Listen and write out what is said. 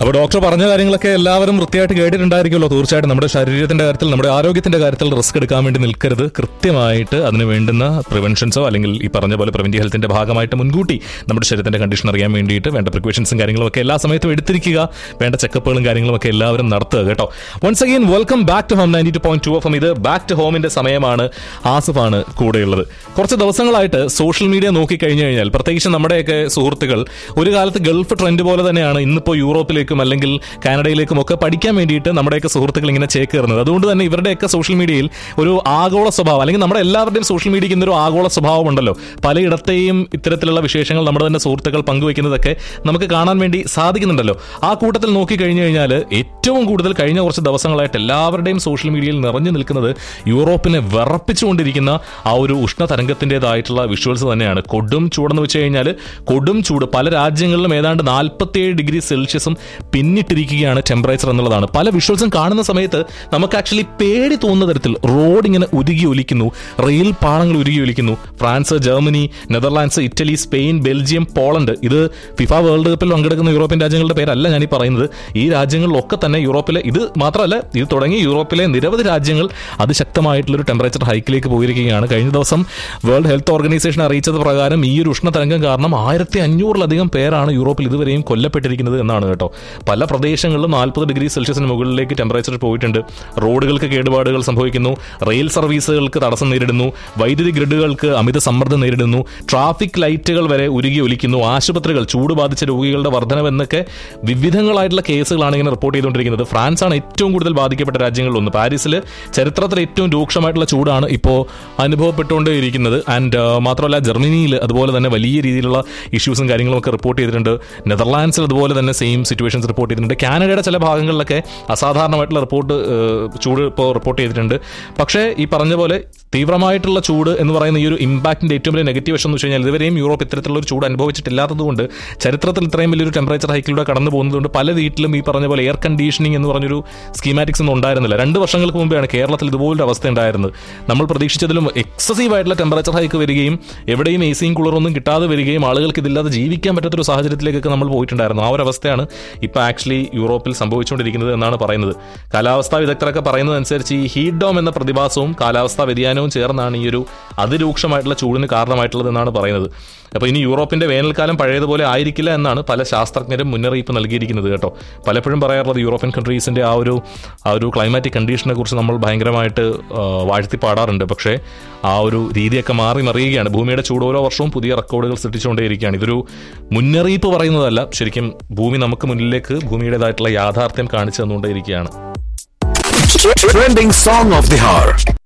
അപ്പോൾ ഡോക്ടർ പറഞ്ഞ കാര്യങ്ങളൊക്കെ എല്ലാവരും വൃത്തിയായിട്ട് കേട്ടിട്ടുണ്ടായിരിക്കുമല്ലോ തീർച്ചയായിട്ടും നമ്മുടെ ശരീരത്തിന്റെ കാര്യത്തിൽ നമ്മുടെ ആരോഗ്യത്തിന്റെ കാര്യത്തിൽ റിസ്ക് എടുക്കാൻ വേണ്ടി നിൽക്കരുത് കൃത്യമായിട്ട് അതിന് വേണ്ടുന്ന പ്രിവെൻഷൻസോ അല്ലെങ്കിൽ ഈ പറഞ്ഞ പോലെ പ്രിവെന്റീവ് ഹെൽത്തിന്റെ ഭാഗമായിട്ട് മുൻകൂട്ടി നമ്മുടെ ശരീരത്തിന്റെ കണ്ടീഷൻ അറിയാൻ വേണ്ടിയിട്ട് വേണ്ട പ്രിക്കോഷൻസും കാര്യങ്ങളും ഒക്കെ എല്ലാ സമയത്തും എടുത്തിരിക്കുക വേണ്ട ചെക്കപ്പുകളും കാര്യങ്ങളും ഒക്കെ എല്ലാവരും നടത്തുക കേട്ടോ once again welcome back to home ninety two point two F ഇത് ബാക്ക് ടു ഹോമിന്റെ സമയമാണ് ആസിഫാണ് കൂടെയുള്ളത് കുറച്ച് ദിവസങ്ങളായിട്ട് സോഷ്യൽ മീഡിയ നോക്കി കഴിഞ്ഞു കഴിഞ്ഞാൽ പ്രത്യേകിച്ച് നമ്മുടെയൊക്കെ സുഹൃത്തുക്കൾ ഒരു കാലത്ത് ഗൾഫ് ട്രെൻഡ് പോലെ തന്നെയാണ് ഇന്നിപ്പോൾ യൂറോപ്പിലേക്കും അല്ലെങ്കിൽ കാനഡയിലേക്കും ഒക്കെ പഠിക്കാൻ വേണ്ടിയിട്ട് നമ്മുടെയൊക്കെ സുഹൃത്തുക്കൾ ഇങ്ങനെ ചേക്കേറുന്നത് അതുകൊണ്ട് തന്നെ ഇവരുടെയൊക്കെ സോഷ്യൽ മീഡിയയിൽ ഒരു ആഗോള സ്വഭാവം അല്ലെങ്കിൽ നമ്മുടെ എല്ലാവരുടെയും സോഷ്യൽ മീഡിയയ്ക്ക് ഇന്നൊരു ആഗോള സ്വഭാവം ഉണ്ടല്ലോ പലയിടത്തെയും ഇത്തരത്തിലുള്ള വിശേഷങ്ങൾ നമ്മുടെ തന്നെ സുഹൃത്തുക്കൾ പങ്കുവെക്കുന്നതൊക്കെ നമുക്ക് കാണാൻ വേണ്ടി സാധിക്കുന്നുണ്ടല്ലോ ആ കൂട്ടത്തിൽ നോക്കി കഴിഞ്ഞു കഴിഞ്ഞാൽ ഏറ്റവും കൂടുതൽ കഴിഞ്ഞ കുറച്ച് ദിവസങ്ങളായിട്ട് എല്ലാവരുടെയും സോഷ്യൽ മീഡിയയിൽ നിറഞ്ഞു നിൽക്കുന്നത് യൂറോപ്പിനെ വിറപ്പിച്ചുകൊണ്ടിരിക്കുന്ന ആ ഒരു ഉഷ്ണതരംഗത്തിൻ്റെതായിട്ടുള്ള വിഷ്വൽസ് തന്നെയാണ് കൊടും ചൂടെന്ന് വെച്ച് കഴിഞ്ഞാൽ കൊടും ചൂട് പല രാജ്യങ്ങളിലും ഏതാണ്ട് നാൽപ്പത്തിയേഴ് ഡിഗ്രി സെൽഷ്യസും പിന്നിട്ടിരിക്കുകയാണ് ടെമ്പറേച്ചർ എന്നുള്ളതാണ് പല വിഷ്വൽസും കാണുന്ന സമയത്ത് നമുക്ക് ആക്ച്വലി പേടി തോന്നുന്ന തരത്തിൽ റോഡ് ഇങ്ങനെ ഉരുകി ഒലിക്കുന്നു റെയിൽ പാളങ്ങൾ ഉരുകി ഒലിക്കുന്നു France Germany Netherlands Italy Spain Belgium Poland ഇത് ഫിഫ വേൾഡ് കപ്പിൽ പങ്കെടുക്കുന്ന യൂറോപ്യൻ രാജ്യങ്ങളുടെ പേരല്ല ഞാൻ ഈ പറയുന്നത് ഈ രാജ്യങ്ങളിലൊക്കെ തന്നെ യൂറോപ്പിലെ ഇത് മാത്രമല്ല ഇത് തുടങ്ങി യൂറോപ്പിലെ നിരവധി രാജ്യങ്ങൾ അതിശക്തമായിട്ടുള്ളൊരു ടെമ്പറേച്ചർ ഹൈക്കിലേക്ക് പോയിരിക്കുകയാണ് കഴിഞ്ഞ ദിവസം വേൾഡ് ഹെൽത്ത് ഓർഗനൈസേഷൻ അറിയിച്ചത് പ്രകാരം ഈ ഒരു ഉഷ്ണതരംഗം കാരണം ആയിരത്തി അഞ്ഞൂറിലധികം പേരാണ് യൂറോപ്പിൽ ഇതുവരെയും കൊല്ലപ്പെട്ടിരിക്കുന്നത് എന്നാണ് കേട്ടോ പല പ്രദേശങ്ങളിലും നാൽപ്പത് ഡിഗ്രി സെൽഷ്യസിന് മുകളിലേക്ക് ടെമ്പറേച്ചർ പോയിട്ടുണ്ട് റോഡുകൾക്ക് കേടുപാടുകൾ സംഭവിക്കുന്നു റെയിൽ സർവീസുകൾക്ക് തടസ്സം നേരിടുന്നു വൈദ്യുതി ഗ്രിഡുകൾക്ക് അമിത സമ്മർദ്ദം നേരിടുന്നു ട്രാഫിക് ലൈറ്റുകൾ വരെ ഉരുകി ഒലിക്കുന്നു ആശുപത്രികൾ ചൂട് ബാധിച്ച രോഗികളുടെ വർധനവെന്നൊക്കെ വിവിധങ്ങളായിട്ടുള്ള കേസുകളാണ് ഇങ്ങനെ റിപ്പോർട്ട് ചെയ്തുകൊണ്ടിരിക്കുന്നത് ഫ്രാൻസാണ് ഏറ്റവും കൂടുതൽ ബാധിക്കപ്പെട്ട രാജ്യങ്ങളിലൊന്ന് പാരീസിൽ ചരിത്രത്തിൽ ഏറ്റവും രൂക്ഷമായിട്ടുള്ള ചൂടാണ് ഇപ്പോൾ അനുഭവപ്പെട്ടുകൊണ്ടേയിരിക്കുന്നത് ആൻഡ് മാത്രമല്ല ജർമ്മനിയിൽ അതുപോലെ തന്നെ വലിയ രീതിയിലുള്ള ഇഷ്യൂസും കാര്യങ്ങളും ഒക്കെ റിപ്പോർട്ട് ചെയ്തിട്ടുണ്ട് നെതർലാൻഡ്സിൽ അതുപോലെ തന്നെ സെയിം സിറ്റുവേഷൻസ് റിപ്പോർട്ട് ചെയ്തിട്ടുണ്ട് കാനഡയുടെ ചില ഭാഗങ്ങളിലൊക്കെ അസാധാരണമായിട്ടുള്ള റിപ്പോർട്ട് ചൂട് ഇപ്പോൾ റിപ്പോർട്ട് ചെയ്തിട്ടുണ്ട് പക്ഷേ ഈ പറഞ്ഞ പോലെ തീവ്രമായിട്ടുള്ള ചൂട് എന്ന് പറയുന്ന ഈ ഒരു ഇമ്പാക്റ്റിന്റെ ഏറ്റവും വലിയ നെഗറ്റീവ് വശം എന്ന് വെച്ച് കഴിഞ്ഞാൽ ഇതുവരെയും യൂറോപ്പ് ഇത്തരത്തിലുള്ള ഒരു ചൂട് അനുഭവിച്ചിട്ടില്ലാത്തതുകൊണ്ട് ചരിത്രത്തിൽ ഇത്രയും വലിയൊരു ടെമ്പറേച്ചർ ഹൈക്കിലൂടെ കടന്നു പോകുന്നതുകൊണ്ട് പല വീട്ടിലും ഈ പറഞ്ഞ പോലെ എയർ കണ്ടീഷനിങ് എന്ന് പറഞ്ഞൊരു സ്കീമാറ്റിക്സ് ഒന്നും ഉണ്ടായിരുന്നില്ല രണ്ട് വർഷങ്ങൾക്ക് മുമ്പെയാണ് കേരളത്തിൽ ഇതുപോലൊരു അവസ്ഥ ഉണ്ടായിരുന്നത് നമ്മൾ പ്രതീക്ഷിച്ചതിലും എക്സസീവ് ആയിട്ടുള്ള ടെമ്പറേച്ചർ ഹൈക്ക് വരികയും എവിടെയും എ സിയും കൂളറൊന്നും കിട്ടാതെ വരികയും ആളുകൾക്ക് ഇതില്ലാതെ ജീവിക്കാൻ പറ്റാത്തൊരു സാഹചര്യത്തിലേക്കൊക്കെ നമ്മൾ പോയിട്ടുണ്ടായിരുന്നു ആ ഒരു അവസ്ഥയാണ് ഇപ്പോൾ ആക്ച്വലി യൂറോപ്പിൽ സംഭവിച്ചുകൊണ്ടിരിക്കുന്നത് എന്നാണ് പറയുന്നത് കാലാവസ്ഥാ വിദഗ്ധരൊക്കെ പറയുന്നതനുസരിച്ച് ഈ ഹീറ്റ് ഡോം എന്ന പ്രതിഭാസവും കാലാവസ്ഥാ വ്യതിയാനവും ചേർന്നാണ് ഈ ഒരു അതിരൂക്ഷമായിട്ടുള്ള ചൂടിന് കാരണമായിട്ടുള്ളത് എന്നാണ് പറയുന്നത് അപ്പോൾ ഇനി യൂറോപ്പിന്റെ വേനൽക്കാലം പഴയതുപോലെ ആയിരിക്കില്ല എന്നാണ് പല ശാസ്ത്രജ്ഞരും മുന്നറിയിപ്പ് നൽകിയിരിക്കുന്നത് കേട്ടോ പലപ്പോഴും പറയാറുള്ളത് യൂറോപ്യൻ കൺട്രീസിന്റെ ആ ഒരു ആ ഒരു ക്ലൈമാറ്റിക് കണ്ടീഷനെ കുറിച്ച് നമ്മൾ ഭയങ്കരമായിട്ട് ആ, വാഴ്ത്തി പാടാറുണ്ട് പക്ഷേ ആ ഒരു രീതിയൊക്കെ മാറി മറിയുകയാണ് ഭൂമിയുടെ ചൂട് ഓരോ വർഷവും പുതിയ റെക്കോർഡുകൾ സൃഷ്ടിച്ചുകൊണ്ടേയിരിക്കുകയാണ് ഇതൊരു മുന്നറിയിപ്പ് പറയുന്നതല്ല ശരിക്കും ഭൂമി നമുക്ക് മുന്നിലേക്ക് ഭൂമിയുടേതായിട്ടുള്ള യാഥാർത്ഥ്യം കാണിച്ചു തന്നുകൊണ്ടേയിരിക്കുകയാണ് Trending song of the hour.